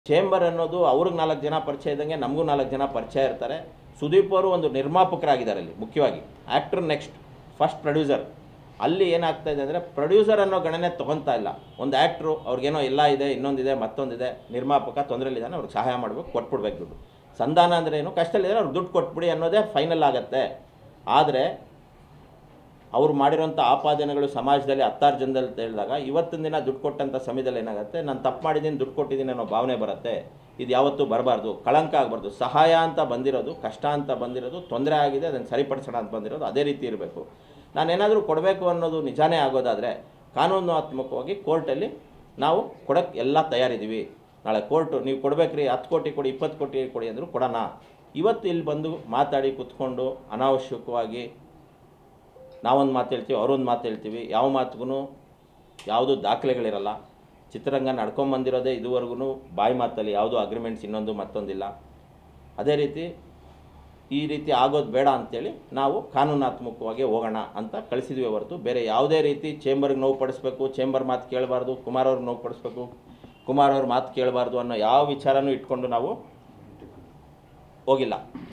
chamber ಅನ್ನೋದು ಅವ್ರಿಗೆ ನಾಲ್ಕು ಜನ ಪರಿಚಯ ಇದ್ದಂಗೆ ನಮಗೂ ನಾಲ್ಕು ಜನ ಪರಿಚಯ ಇರ್ತಾರೆ ಸುದೀಪ್ ಅವರು ಒಂದು ನಿರ್ಮಾಪಕರಾಗಿದ್ದಾರೆ ಅಲ್ಲಿ ಮುಖ್ಯವಾಗಿ ಆ್ಯಕ್ಟರ್ ನೆಕ್ಸ್ಟ್ ಫಸ್ಟ್ ಪ್ರೊಡ್ಯೂಸರ್ ಅಲ್ಲಿ ಏನಾಗ್ತಾ ಇದೆ ಅಂದರೆ ಪ್ರೊಡ್ಯೂಸರ್ ಅನ್ನೋ ಗಣನೆ ತೊಗೊತಾ ಇಲ್ಲ ಒಂದು ಆ್ಯಕ್ಟ್ರು ಅವ್ರಿಗೇನೋ ಎಲ್ಲ ಇದೆ ಇನ್ನೊಂದಿದೆ ಮತ್ತೊಂದಿದೆ ನಿರ್ಮಾಪಕ ತೊಂದರೆಲಿದ್ದಾನೆ ಅವ್ರಿಗೆ ಸಹಾಯ ಮಾಡಬೇಕು ಕೊಟ್ಬಿಡ್ಬೇಕು ದುಡ್ಡು ಸಂಧಾನ ಅಂದರೆ ಏನು ಕಷ್ಟದಲ್ಲಿದ್ದಾರೆ ಅವ್ರಿಗೆ ದುಡ್ಡು ಕೊಟ್ಬಿಡಿ ಅನ್ನೋದೇ ಫೈನಲ್ ಆಗುತ್ತೆ ಆದರೆ ಅವ್ರು ಮಾಡಿರೋಂಥ ಆಪಾದನೆಗಳು ಸಮಾಜದಲ್ಲಿ ಹತ್ತಾರು ಜನದಲ್ಲಿ ಅಂತ ಹೇಳಿದಾಗ ಇವತ್ತಿನ ದಿನ ದುಡ್ಡು ಕೊಟ್ಟಂಥ ಸಮಯದಲ್ಲಿ ಏನಾಗುತ್ತೆ ನಾನು ತಪ್ಪು ಮಾಡಿದ್ದೀನಿ ದುಡ್ಡು ಕೊಟ್ಟಿದ್ದೀನಿ ಅನ್ನೋ ಭಾವನೆ ಬರುತ್ತೆ ಇದು ಯಾವತ್ತೂ ಬರಬಾರ್ದು ಕಳಂಕ ಆಗಬಾರ್ದು ಸಹಾಯ ಅಂತ ಬಂದಿರೋದು ಕಷ್ಟ ಅಂತ ಬಂದಿರೋದು ತೊಂದರೆ ಆಗಿದೆ ಅದನ್ನು ಸರಿಪಡಿಸೋಣ ಅಂತ ಬಂದಿರೋದು ಅದೇ ರೀತಿ ಇರಬೇಕು ನಾನೇನಾದರೂ ಕೊಡಬೇಕು ಅನ್ನೋದು ನಿಜಾನೇ ಆಗೋದಾದರೆ ಕಾನೂನಾತ್ಮಕವಾಗಿ ಕೋರ್ಟಲ್ಲಿ ನಾವು ಕೊಡೋಕ್ಕೆ ಎಲ್ಲ ತಯಾರಿದ್ದೀವಿ ನಾಳೆ ಕೋರ್ಟು ನೀವು ಕೊಡಬೇಕ್ರಿ ಹತ್ತು ಕೋಟಿ ಕೊಡಿ ಇಪ್ಪತ್ತು ಕೋಟಿ ಕೊಡಿ ಅಂದರೂ ಕೊಡೋಣ ಇವತ್ತು ಇಲ್ಲಿ ಬಂದು ಮಾತಾಡಿ ಕುತ್ಕೊಂಡು ಅನಾವಶ್ಯಕವಾಗಿ ನಾವೊಂದು ಮಾತು ಹೇಳ್ತೀವಿ ಅವರೊಂದು ಮಾತು ಹೇಳ್ತೀವಿ ಯಾವ ಮಾತಿಗೂ ಯಾವುದೂ ದಾಖಲೆಗಳಿರಲ್ಲ ಚಿತ್ರರಂಗ ನಡ್ಕೊಂಬಂದಿರೋದೇ ಇದುವರೆಗೂ ಬಾಯಿ ಮಾತಲ್ಲಿ ಯಾವುದೂ ಅಗ್ರಿಮೆಂಟ್ಸ್ ಇನ್ನೊಂದು ಮತ್ತೊಂದಿಲ್ಲ ಅದೇ ರೀತಿ ಈ ರೀತಿ ಆಗೋದು ಬೇಡ ಅಂತೇಳಿ ನಾವು ಕಾನೂನಾತ್ಮಕವಾಗಿ ಹೋಗೋಣ ಅಂತ ಕಳಿಸಿದ್ವಿ ಹೊರತು ಬೇರೆ ಯಾವುದೇ ರೀತಿ ಚೇಂಬರ್ಗೆ ನೋವು ಪಡಿಸ್ಬೇಕು ಚೇಂಬರ್ ಮಾತು ಕೇಳಬಾರ್ದು ಕುಮಾರ್ ಅವ್ರಿಗೆ ನೋವು ಪಡಿಸ್ಬೇಕು ಕುಮಾರ್ ಅವ್ರ ಮಾತು ಕೇಳಬಾರ್ದು ಅನ್ನೋ ಯಾವ ವಿಚಾರನೂ ಇಟ್ಕೊಂಡು ನಾವು ಹೋಗಿಲ್ಲ